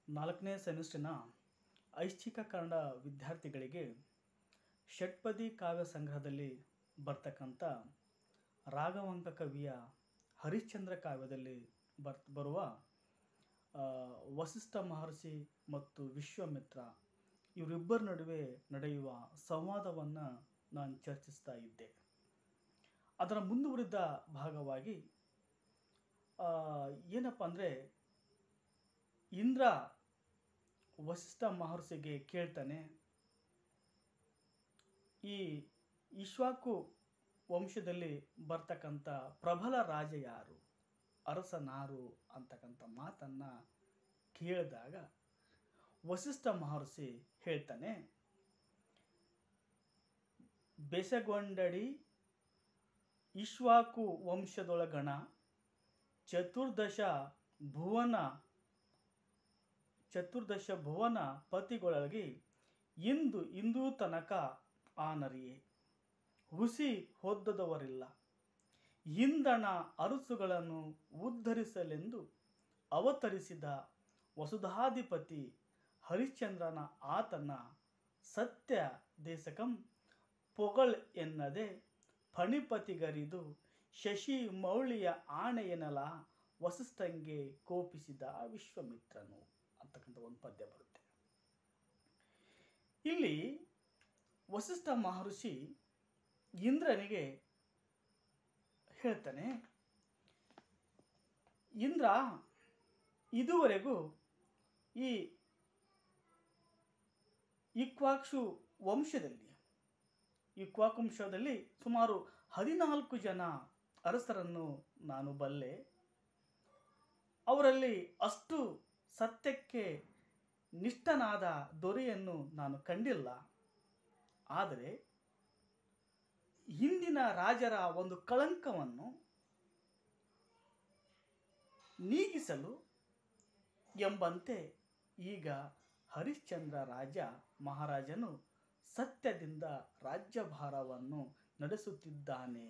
ನಾಲ್ಕನೇ ಸೆಮಿಸ್ಟ್ರಿನ ಐಚ್ಛಿಕ ಕನ್ನಡ ವಿದ್ಯಾರ್ಥಿಗಳಿಗೆ ಷಟ್ಪದಿ ಕಾವ್ಯ ಸಂಗ್ರಹದಲ್ಲಿ ಬರ್ತಕ್ಕಂಥ ರಾಘವಾಂಕ ಕವಿಯ ಹರಿಶ್ಚಂದ್ರ ಕಾವ್ಯದಲ್ಲಿ ಬರ್ ಬರುವ ಆ, ವಸಿಷ್ಠ ಮಹರ್ಷಿ ಮತ್ತು ವಿಶ್ವಾಮಿತ್ರ ಇವರಿಬ್ಬರ ನಡುವೆ ನಡೆಯುವ ಸಂವಾದವನ್ನು ನಾನು ಚರ್ಚಿಸ್ತಾ ಇದ್ದೆ ಅದರ ಮುಂದುವರಿದ ಭಾಗವಾಗಿ ಆ, ಏನಪ್ಪ ಅಂದರೆ ಇಂದ್ರ ವಸಿಷ್ಠ ಮಹರ್ಷಿಗೆ ಕೇಳ್ತಾನೆ ಈ ಇಶ್ವಾಕು ವಂಶದಲ್ಲಿ ಬರ್ತಕ್ಕಂಥ ಪ್ರಬಲ ರಾಜ ಯಾರು ಅರಸನಾರು ಅಂತಕ್ಕಂಥ ಮಾತನ್ನು ಕೇಳಿದಾಗ ವಸಿಷ್ಠ ಮಹರ್ಷಿ ಹೇಳ್ತಾನೆ ಬೆಸಗೊಂಡಡಿ ಇಶ್ವಾಕು ವಂಶದೊಳಗಣ ಚತುರ್ದಶ ಭುವನ ಚತುರ್ದಶ ಭುವನ ಪತಿಗೊಳಗೆ ಇಂದು ಇಂದೂ ತನಕ ಆನರಿಯೇ ಹುಸಿ ಹೊದ್ದದವರಿಲ್ಲ ಇಂದಣ ಅರಸುಗಳನ್ನು ಉದ್ಧರಿಸಲೆಂದು ಅವತರಿಸಿದ ವಸುಧಾಧಿಪತಿ ಹರಿಶ್ಚಂದ್ರನ ಆತನ ಸತ್ಯ ದೇಶಕಂ ಪೊಗಳ್ ಎನ್ನದೆ ಫಣಿಪತಿಗರಿದು ಶಶಿ ಮೌಳಿಯ ಆಣೆಯನಲ ವಸಿಷ್ಠಂಗೆ ಕೋಪಿಸಿದ ವಿಶ್ವಮಿತ್ರನು ಅಂತಕ್ಕಂಥ ಒಂದು ಪದ್ಯ ಬರುತ್ತೆ ಇಲ್ಲಿ ವಸಿಷ್ಠ ಮಹರ್ಷಿ ಇಂದ್ರನಿಗೆ ಹೇಳ್ತಾನೆ ಇಂದ್ರ ಇದುವರೆಗೂ ಈ ಇಕ್ವಾಕ್ಷು ವಂಶದಲ್ಲಿ ಇಕ್ವಾಕ್ ವಂಶದಲ್ಲಿ ಸುಮಾರು ಹದಿನಾಲ್ಕು ಜನ ಅರಸರನ್ನು ನಾನು ಬಲ್ಲೆ ಅವರಲ್ಲಿ ಅಷ್ಟು ಸತ್ಯಕ್ಕೆ ನಿಷ್ಠನಾದ ದೊರೆಯನ್ನು ನಾನು ಕಂಡಿಲ್ಲ ಆದರೆ ಹಿಂದಿನ ರಾಜರ ಒಂದು ಕಳಂಕವನ್ನು ನೀಗಿಸಲು ಎಂಬಂತೆ ಈಗ ಹರಿಶ್ಚಂದ್ರ ರಾಜ ಮಹಾರಾಜನು ಸತ್ಯದಿಂದ ರಾಜ್ಯಭಾರವನ್ನು ನಡೆಸುತ್ತಿದ್ದಾನೆ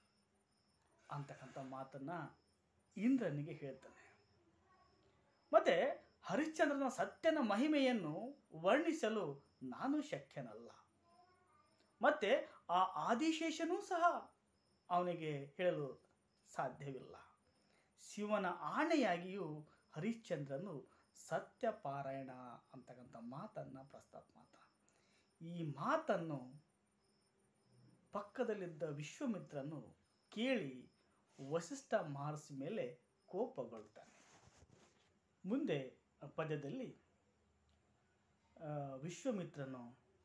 ಅಂತಕ್ಕಂಥ ಮಾತನ್ನು ಇಂದ್ರನಿಗೆ ಹೇಳ್ತಾನೆ ಮತ್ತೆ ಹರಿಶ್ಚಂದ್ರನ ಸತ್ಯನ ಮಹಿಮೆಯನ್ನು ವರ್ಣಿಸಲು ನಾನು ಶಕ್ಯನಲ್ಲ ಮತ್ತೆ ಆ ಆದಿಶೇಷನೂ ಸಹ ಅವನಿಗೆ ಹೇಳಲು ಸಾಧ್ಯವಿಲ್ಲ ಶಿವನ ಆಣೆಯಾಗಿಯೂ ಹರಿಶ್ಚಂದ್ರನು ಸತ್ಯಪಾರಾಯಣ ಅಂತಕ್ಕಂಥ ಮಾತನ್ನು ಪ್ರಸ್ತಾಪ ಮಾತ ಈ ಮಾತನ್ನು ಪಕ್ಕದಲ್ಲಿದ್ದ ವಿಶ್ವಮಿತ್ರನು ಕೇಳಿ ವಸಿಷ್ಠ ಮಹರ್ಷಿ ಮೇಲೆ ಕೋಪಗೊಳ್ತಾನೆ ಮುಂದೆ ಪದ್ಯದಲ್ಲಿ ಆ, ವಿಶ್ವಮಿತ್ರನು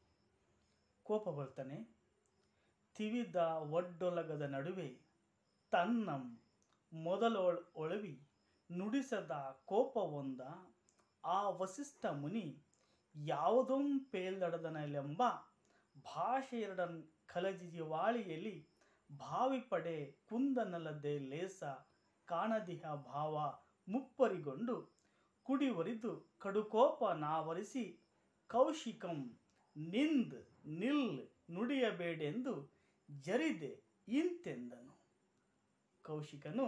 ಕೋಪಗೊಳ್ತಾನೆ ತಿವಿದ ಒಡ್ಡೊಲಗದ ನಡುವೆ ತನ್ನಂ ಮೊದಲೊಳ್ ಒಳವಿ ನುಡಿಸದ ಕೋಪವೊಂದ ಆ ವಸಿಷ್ಠ ಮುನಿ ಯಾವುದೊಂ ಪೇಲ್ದಡದನಲೆಂಬ ಭಾಷೆಯರಡನ್ ಕಲಜಿವಾಳಿಯಲ್ಲಿ ಭಾವಿಪಡೆ ಕುಂದನಲ್ಲದೆ ಲೇಸ ಕಾಣದಿಹ ಭಾವ ಮುಪ್ಪರಿಗೊಂಡು ಕುಡಿವರಿದು ಕಡುಕೋಪ ನಾವರಿಸಿ ಕೌಶಿಕಂ ನಿಂದ್ ನಿಲ್ ನುಡಿಯಬೇಡೆಂದು ಜರಿದೆ ಇಂತೆಂದನು ಕೌಶಿಕನು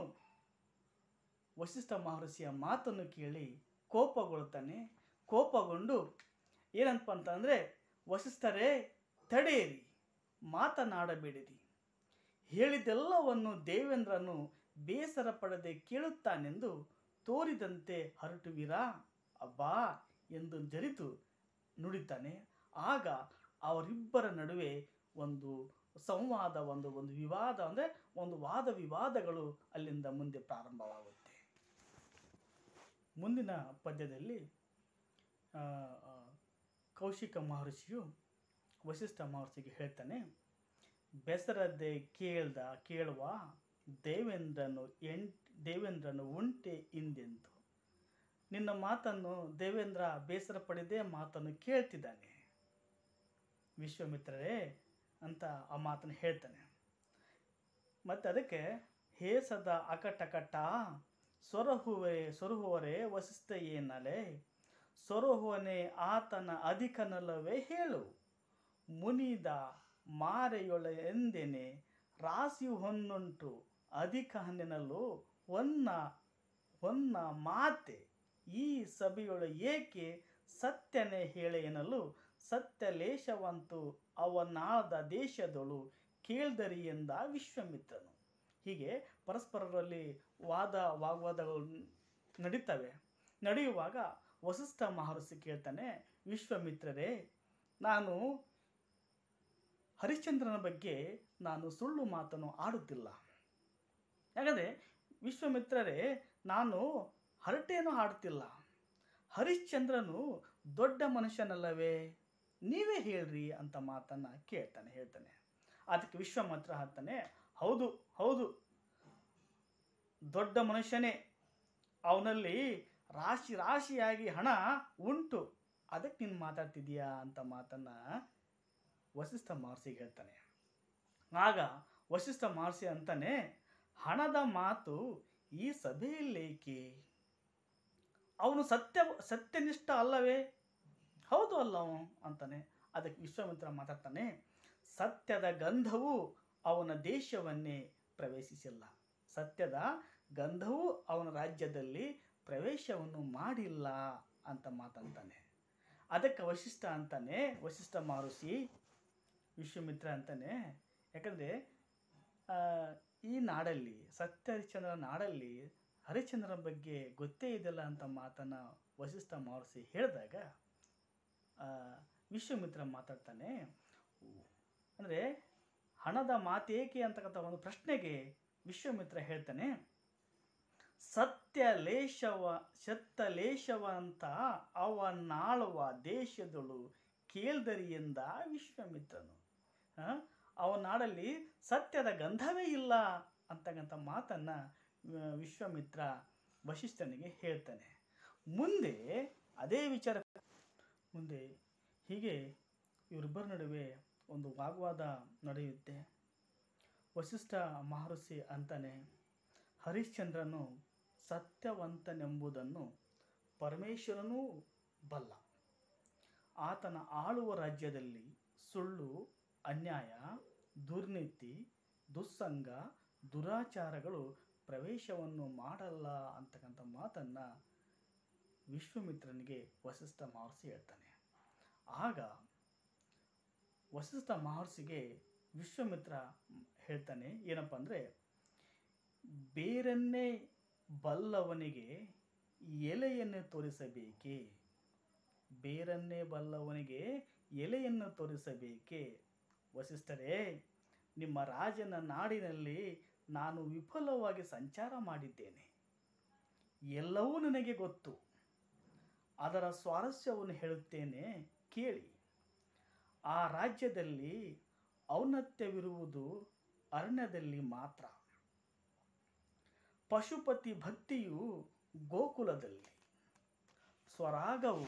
ವಸಿಷ್ಠ ಮಹರ್ಷಿಯ ಮಾತನ್ನು ಕೇಳಿ ಕೋಪಗೊಳ್ತಾನೆ ಕೋಪಗೊಂಡು ಏನಪ್ಪ ಅಂತಂದರೆ ವಸಿಷ್ಠರೇ ತಡೆಯಿರಿ ಮಾತನಾಡಬೇಡಿರಿ ಹೇಳಿದೆಲ್ಲವನ್ನು ದೇವೇಂದ್ರನು ಬೇಸರ ಪಡದೆ ಕೇಳುತ್ತಾನೆಂದು ತೋರಿದಂತೆ ಹರಟುವಿರಾ ಅಬ್ಬಾ ಎಂದು ಜರಿತು ನುಡಿತಾನೆ ಆಗ ಅವರಿಬ್ಬರ ನಡುವೆ ಒಂದು ಸಂವಾದ ಒಂದು ಒಂದು ವಿವಾದ ಅಂದರೆ ಒಂದು ವಾದ ವಿವಾದಗಳು ಅಲ್ಲಿಂದ ಮುಂದೆ ಪ್ರಾರಂಭವಾಗುತ್ತೆ ಮುಂದಿನ ಪದ್ಯದಲ್ಲಿ ಆ, ಆ, ಕೌಶಿಕ ಮಹರ್ಷಿಯು ವಸಿಷ್ಠ ಮಹರ್ಷಿಗೆ ಹೇಳ್ತಾನೆ ಬೆಸರದೆ ಕೇಳ್ದ ಕೇಳುವ ದೇವೇಂದ್ರನು ಎಂಟ್ ದೇವೇಂದ್ರನು ಉಂಟೆ ಇಂದೆಂದು ನಿನ್ನ ಮಾತನ್ನು ದೇವೇಂದ್ರ ಬೇಸರ ಪಡೆದೇ ಮಾತನ್ನು ಕೇಳ್ತಿದ್ದಾನೆ ವಿಶ್ವಮಿತ್ರರೇ ಅಂತ ಆ ಮಾತನ್ನು ಹೇಳ್ತಾನೆ ಮತ್ತು ಅದಕ್ಕೆ ಹೇ ಸದಾ ಅಕಟಕಟ ಸೊರಹುವೆ ಸೊರಹುವರೆ ವಸಿಷ್ಠ ಏನಲೆ ಸೊರಹುವನೆ ಆತನ ಅಧಿಕನಲ್ಲವೇ ಹೇಳು ಮುನಿದ ಮಾರೆಯೊಳ ಎಂದೆನೆ ರಾಶಿ ಹೊನ್ನುಂಟು ಅಧಿಕ ಹಣ್ಣಿನಲ್ಲೂ ಒನ್ನ ಹೊನ್ನ ಮಾತೆ ಈ ಸಭೆಯೊಳು ಏಕೆ ಸತ್ಯನೇ ಹೇಳೆ ಎನ್ನಲು ಸತ್ಯಲೇಶವಂತು ಅವನಾದ ದೇಶದೊಳು ಕೇಳ್ದರಿ ಎಂದ ವಿಶ್ವಾಮಿತ್ರನು ಹೀಗೆ ಪರಸ್ಪರರಲ್ಲಿ ವಾದ ವಾಗ್ವಾದಗಳು ನಡೀತವೆ ನಡೆಯುವಾಗ ವಸಿಷ್ಠ ಮಹರ್ಷಿ ಕೇಳ್ತಾನೆ ವಿಶ್ವಾಮಿತ್ರರೇ ನಾನು ಹರಿಶ್ಚಂದ್ರನ ಬಗ್ಗೆ ನಾನು ಸುಳ್ಳು ಮಾತನ್ನು ಆಡುತ್ತಿಲ್ಲ ಯಾಕಂದರೆ ವಿಶ್ವಾಮಿತ್ರರೇ ನಾನು ಹರಟೆಯನ್ನು ಹಾಡುತ್ತಿಲ್ಲ ಹರಿಶ್ಚಂದ್ರನು ದೊಡ್ಡ ಮನುಷ್ಯನಲ್ಲವೇ ನೀವೇ ಹೇಳ್ರಿ ಅಂತ ಮಾತನ್ನು ಕೇಳ್ತಾನೆ ಹೇಳ್ತಾನೆ ಅದಕ್ಕೆ ವಿಶ್ವಾಮಿತ್ರ ಹೇಳ್ತಾನೆ ಹೌದು ಹೌದು ದೊಡ್ಡ ಮನುಷ್ಯನೇ ಅವನಲ್ಲಿ ರಾಶಿ ರಾಶಿಯಾಗಿ ಹಣ ಉಂಟು ಅದಕ್ಕೆ ನೀನು ಮಾತಾಡ್ತಿದ್ದೀಯಾ ಅಂತ ಮಾತನ್ನು ವಸಿಷ್ಠ ಮಹರ್ಷಿಗೆ ಹೇಳ್ತಾನೆ ಆಗ ವಸಿಷ್ಠ ಮಹರ್ಷಿ ಅಂತಾನೆ ಹಣದ ಮಾತು ಈ ಸಭೆಯಲ್ಲೇಕೆ ಅವನು ಸತ್ಯ ಸತ್ಯನಿಷ್ಠ ಅಲ್ಲವೇ ಹೌದು ಅಲ್ಲ ಅವನು ಅಂತಾನೆ ಅದಕ್ಕೆ ವಿಶ್ವಾಮಿತ್ರ ಮಾತಾಡ್ತಾನೆ ಸತ್ಯದ ಗಂಧವು ಅವನ ದೇಶವನ್ನೇ ಪ್ರವೇಶಿಸಿಲ್ಲ ಸತ್ಯದ ಗಂಧವು ಅವನ ರಾಜ್ಯದಲ್ಲಿ ಪ್ರವೇಶವನ್ನು ಮಾಡಿಲ್ಲ ಅಂತ ಮಾತಂತಾನೆ ಅದಕ್ಕೆ ವಶಿಷ್ಠ ಅಂತಾನೆ ವಶಿಷ್ಠ ಮಹರ್ಷಿ ವಿಶ್ವಾಮಿತ್ರ ಅಂತಾನೆ ಯಾಕಂದರೆ ಈ ನಾಡಲ್ಲಿ ಸತ್ಯ ಹರಿಶ್ಚಂದ್ರ ನಾಡಲ್ಲಿ ಹರಿಶ್ಚಂದ್ರನ ಬಗ್ಗೆ ಗೊತ್ತೇ ಇದೆಯಲ್ಲ ಅಂತ ಮಾತನ್ನು ವಶಿಷ್ಠ ಮಹರ್ಷಿ ಹೇಳಿದಾಗ ಆ, ವಿಶ್ವಾಮಿತ್ರ ಮಾತಾಡ್ತಾನೆ ಅಂದರೆ ಹಣದ ಮಾತೇಕೆ ಅಂತಕ್ಕಂಥ ಒಂದು ಪ್ರಶ್ನೆಗೆ ವಿಶ್ವಾಮಿತ್ರ ಹೇಳ್ತಾನೆ ಸತ್ಯ ಲೇಷವ ಸತ್ಯ ಲೇಷವ ಅಂತ ಅವನಾಳುವ ದೇಶದಳು ಕೇಳ್ದರಿ ಎಂದ ವಿಶ್ವಾಮಿತ್ರನು ಆ, ಅವನ ನಾಡಲ್ಲಿ ಸತ್ಯದ ಗಂಧವೇ ಇಲ್ಲ ಅಂತಕ್ಕಂಥ ಮಾತನ್ನು ವಿಶ್ವಾಮಿತ್ರ ವಶಿಷ್ಠನಿಗೆ ಹೇಳ್ತಾನೆ ಮುಂದೆ ಅದೇ ವಿಚಾರ ಮುಂದೆ ಹೀಗೆ ಇವರಿಬ್ಬರ ನಡುವೆ ಒಂದು ವಾಗ್ವಾದ ನಡೆಯುತ್ತೆ ವಸಿಷ್ಠ ಮಹರ್ಷಿ ಅಂತಾನೆ ಹರಿಶ್ಚಂದ್ರನು ಸತ್ಯವಂತನೆಂಬುದನ್ನು ಪರಮೇಶ್ವರನೂ ಬಲ್ಲ ಆತನ ಆಳುವ ರಾಜ್ಯದಲ್ಲಿ ಸುಳ್ಳು ಅನ್ಯಾಯ ದುರ್ನೀತಿ ದುಸ್ಸಂಗ ದುರಾಚಾರಗಳು ಪ್ರವೇಶವನ್ನು ಮಾಡಲ್ಲ ಅಂತಕ್ಕಂಥ ಮಾತನ್ನು ವಿಶ್ವಾಮಿತ್ರನಿಗೆ ವಸಿಷ್ಠ ಮಹರ್ಷಿ ಹೇಳ್ತಾನೆ ಆಗ ವಸಿಷ್ಠ ಮಹರ್ಷಿಗೆ ವಿಶ್ವಾಮಿತ್ರ ಹೇಳ್ತಾನೆ ಏನಪ್ಪ ಅಂದರೆ ಬೇರನ್ನೇ ಬಲ್ಲವನಿಗೆ ಎಲೆಯನ್ನು ತೋರಿಸಬೇಕೇ ಬೇರನ್ನೇ ಬಲ್ಲವನಿಗೆ ಎಲೆಯನ್ನು ತೋರಿಸಬೇಕೇ ವಸಿಷ್ಠರೇ ನಿಮ್ಮ ರಾಜನ ನಾಡಿನಲ್ಲಿ ನಾನು ವಿಫಲವಾಗಿ ಸಂಚಾರ ಮಾಡಿದ್ದೇನೆ ಎಲ್ಲವೂ ನನಗೆ ಗೊತ್ತು ಅದರ ಸ್ವಾರಸ್ಯವನ್ನು ಹೇಳುತ್ತೇನೆ ಕೇಳಿ ಆ ರಾಜ್ಯದಲ್ಲಿ ಔನ್ನತ್ಯವಿರುವುದು ಅರಣ್ಯದಲ್ಲಿ ಮಾತ್ರ ಪಶುಪತಿ ಭಕ್ತಿಯು ಗೋಕುಲದಲ್ಲಿ ಸ್ವರಾಗವು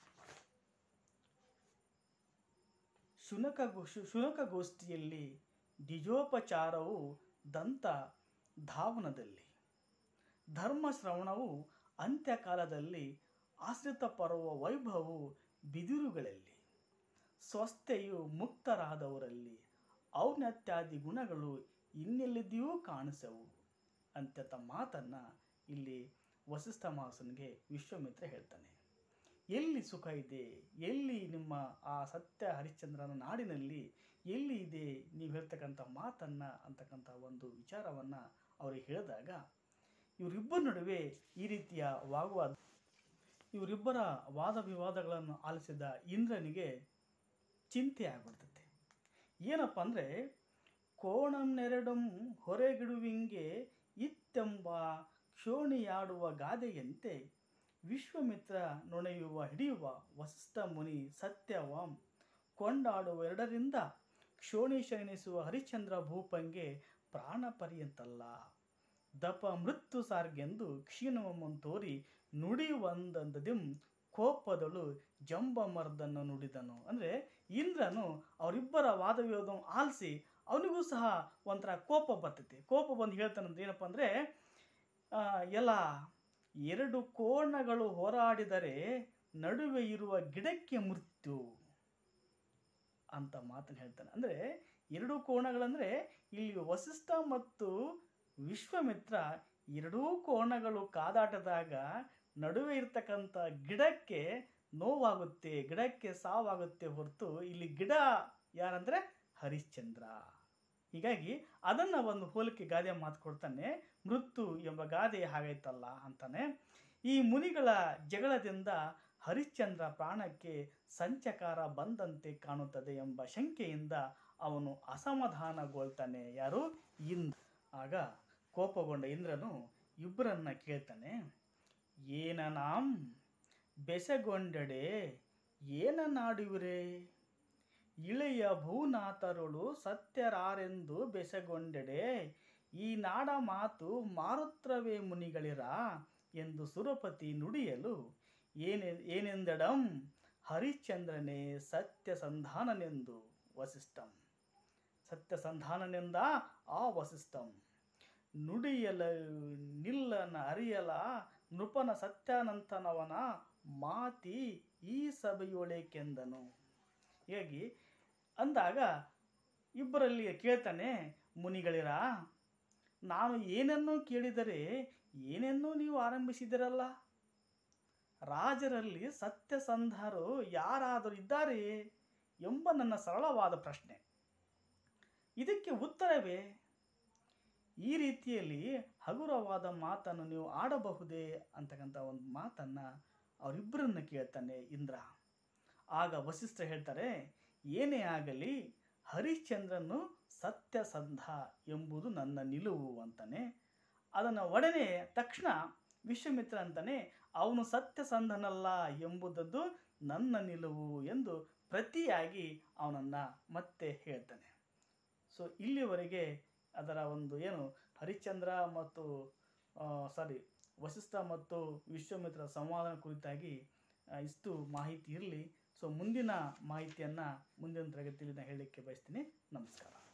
ಶುನಕ ಶುನಕಗೋಷ್ಠಿಯಲ್ಲಿ ದ್ವಿಜೋಪಚಾರವು ದಂತ ಧಾವನದಲ್ಲಿ ಧರ್ಮ ಶ್ರವಣವು ಅಂತ್ಯಕಾಲದಲ್ಲಿ ಆಶ್ರಿತ ಪರ್ವ ವೈಭವವು ಬಿದಿರುಗಳಲ್ಲಿ ಸ್ವಸ್ಥೆಯು ಮುಕ್ತರಾದವರಲ್ಲಿ ಔನ್ನತ್ಯಾದಿ ಗುಣಗಳು ಇನ್ನೆಲ್ಲಿದೆಯೂ ಕಾಣಿಸವು ಅಂತ ಮಾತನ್ನು ಇಲ್ಲಿ ವಸಿಷ್ಠ ಮಹಾಸನಿಗೆ ವಿಶ್ವಾಮಿತ್ರ ಹೇಳ್ತಾನೆ ಎಲ್ಲಿ ಸುಖ ಇದೆ ಎಲ್ಲಿ ನಿಮ್ಮ ಆ ಸತ್ಯ ಹರಿಶ್ಚಂದ್ರನ ನಾಡಿನಲ್ಲಿ ಎಲ್ಲಿ ಇದೆ ನೀವು ಹೇಳ್ತಕ್ಕಂಥ ಮಾತನ್ನು ಅಂತಕ್ಕಂಥ ಒಂದು ವಿಚಾರವನ್ನು ಅವರಿಗೆ ಹೇಳಿದಾಗ ಇವರಿಬ್ಬರ ನಡುವೆ ಈ ರೀತಿಯ ವಾಗ್ವಾದ ಇವರಿಬ್ಬರ ವಾದ ವಿವಾದಗಳನ್ನು ಆಲಿಸಿದ ಇಂದ್ರನಿಗೆ ಚಿಂತೆ ಆಗ್ಬಿಡ್ತೈತೆ ಏನಪ್ಪ ಅಂದರೆ ಕೋಣಂನೆರಡಂ ಹೊರೆಗಿಡುವಿಂಗೆ ಇತ್ತೆಂಬ ಕ್ಷೋಣಿಯಾಡುವ ಗಾದೆಯಂತೆ ವಿಶ್ವಮಿತ್ರ ನೊಣೆಯುವ ಹಿಡಿಯುವ ವಸಿಷ್ಠ ಮುನಿ ಸತ್ಯವಾಂ ಕೊಂಡಾಡುವ ಎರಡರಿಂದ ಕ್ಷೋಣಿ ಶಯನಿಸುವ ಹರಿಶ್ಚಂದ್ರ ಭೂಪಂಗೆ ಪ್ರಾಣ ಪರ್ಯಂತಲ್ಲ ದಪ ಮೃತ್ಯು ಸಾರ್ಗೆಂದು ಕ್ಷೀಣವಮ್ಮನ್ ತೋರಿ ನುಡಿಯುವಂದದಿಂ ಕೋಪದಳು ಜಂಬಮರ್ದನ್ನು ನುಡಿದನು ಅಂದರೆ ಇಂದ್ರನು ಅವರಿಬ್ಬರ ವಾದ ವಿವಾದ ಆಲಿಸಿ ಅವನಿಗೂ ಸಹ ಒಂಥರ ಕೋಪ ಬರ್ತೈತಿ ಕೋಪ ಬಂದು ಹೇಳ್ತಾನಂದ್ರೆ ಏನಪ್ಪ ಅಂದರೆ ಎಲ್ಲ ಎರಡು ಕೋಣಗಳು ಹೋರಾಡಿದರೆ ನಡುವೆ ಇರುವ ಗಿಡಕ್ಕೆ ಮೃತ್ಯು ಅಂತ ಮಾತನ್ನು ಹೇಳ್ತಾನೆ ಅಂದರೆ ಎರಡು ಕೋಣಗಳಂದರೆ ಇಲ್ಲಿ ವಸಿಷ್ಠ ಮತ್ತು ವಿಶ್ವಾಮಿತ್ರ ಎರಡೂ ಕೋಣಗಳು ಕಾದಾಟದಾಗ ನಡುವೆ ಇರ್ತಕ್ಕಂಥ ಗಿಡಕ್ಕೆ ನೋವಾಗುತ್ತೆ ಗಿಡಕ್ಕೆ ಸಾವಾಗುತ್ತೆ ಹೊರತು ಇಲ್ಲಿ ಗಿಡ ಯಾರಂದರೆ ಹರಿಶ್ಚಂದ್ರ ಹೀಗಾಗಿ ಅದನ್ನು ಒಂದು ಹೋಲಿಕೆ ಗಾದೆ ಮಾತು ಕೊಡ್ತಾನೆ ಮೃತ್ಯು ಎಂಬ ಗಾದೆ ಹಾಗೈತಲ್ಲ ಅಂತಾನೆ ಈ ಮುನಿಗಳ ಜಗಳದಿಂದ ಹರಿಶ್ಚಂದ್ರ ಪ್ರಾಣಕ್ಕೆ ಸಂಚಕಾರ ಬಂದಂತೆ ಕಾಣುತ್ತದೆ ಎಂಬ ಶಂಕೆಯಿಂದ ಅವನು ಅಸಮಾಧಾನಗೊಳ್ತಾನೆ ಯಾರು ಇಂದ್ರ ಆಗ ಕೋಪಗೊಂಡ ಇಂದ್ರನು ಇಬ್ಬರನ್ನ ಕೇಳ್ತಾನೆ ಏನ ನಾಂ ಬೆಸಗೊಂಡೆಡೆ ಏನ ನಾಡುವಿರೆ ಇಳೆಯ ಭೂನಾಥರುಳು ಸತ್ಯರಾರೆಂದು ಬೆಸಗೊಂಡೆಡೆ ಈ ನಾಡ ಮಾತು ಮಾರುತ್ರವೇ ಮುನಿಗಳಿರ ಎಂದು ಸುರಪತಿ ನುಡಿಯಲು ಏನೆ ಏನೆಂದಡಂ ಹರಿಶ್ಚಂದ್ರನೇ ಸತ್ಯಸಂಧಾನನೆಂದು ವಸಿಷ್ಠಂ ಸತ್ಯಸಂಧಾನನೆಂದ ಆ ವಸಿಷ್ಠಂ ನುಡಿಯಲ ನಿಲ್ಲನ ಅರಿಯಲ ನೃಪನ ಸತ್ಯಾನಂತನವನ ಮಾತಿ ಈ ಸಭೆಯೊಳಕೆಂದನು ಹೀಗಾಗಿ ಅಂದಾಗ ಇಬ್ಬರಲ್ಲಿ ಕೇಳ್ತಾನೆ ಮುನಿಗಳಿರ ನಾನು ಏನನ್ನೂ ಕೇಳಿದರೆ ಏನನ್ನೂ ನೀವು ಆರಂಭಿಸಿದಿರಲ್ಲ ರಾಜರಲ್ಲಿ ಸತ್ಯಸಂಧರು ಯಾರಾದರೂ ಇದ್ದಾರೆಯೇ ಎಂಬ ನನ್ನ ಸರಳವಾದ ಪ್ರಶ್ನೆ ಇದಕ್ಕೆ ಉತ್ತರವೇ ಈ ರೀತಿಯಲ್ಲಿ ಹಗುರವಾದ ಮಾತನ್ನು ನೀವು ಆಡಬಹುದೇ ಅಂತಕ್ಕಂಥ ಒಂದು ಮಾತನ್ನು ಅವರಿಬ್ಬರನ್ನ ಕೇಳ್ತಾನೆ ಇಂದ್ರ ಆಗ ವಸಿಷ್ಠ ಹೇಳ್ತಾರೆ ಏನೇ ಆಗಲಿ ಹರಿಶ್ಚಂದ್ರನು ಸತ್ಯಸಂಧ ಎಂಬುದು ನನ್ನ ನಿಲುವು ಅಂತಾನೆ ಅದನ್ನು ಒಡನೆ ತಕ್ಷಣ ವಿಶ್ವಮಿತ್ರ ಅಂತಾನೆ ಅವನು ಸತ್ಯಸಂಧನಲ್ಲ ಎಂಬುದದ್ದು ನನ್ನ ನಿಲುವು ಎಂದು ಪ್ರತಿಯಾಗಿ ಅವನನ್ನು ಮತ್ತೆ ಹೇಳ್ತಾನೆ ಸೊ ಇಲ್ಲಿವರೆಗೆ ಅದರ ಒಂದು ಏನು ಹರಿಶ್ಚಂದ್ರ ಮತ್ತು ಸಾರಿ ವಸಿಷ್ಠ ಮತ್ತು ವಿಶ್ವಮಿತ್ರ ಸಂವಾದ ಕುರಿತಾಗಿ ಆ, ಇಷ್ಟು ಮಾಹಿತಿ ಇರಲಿ ಸೊ ಮುಂದಿನ ಮಾಹಿತಿಯನ್ನು ಮುಂದಿನ ತರಗತಿಯಲ್ಲಿ ನಾನು ಹೇಳಲಿಕ್ಕೆ ಬಯಸ್ತೀನಿ ನಮಸ್ಕಾರ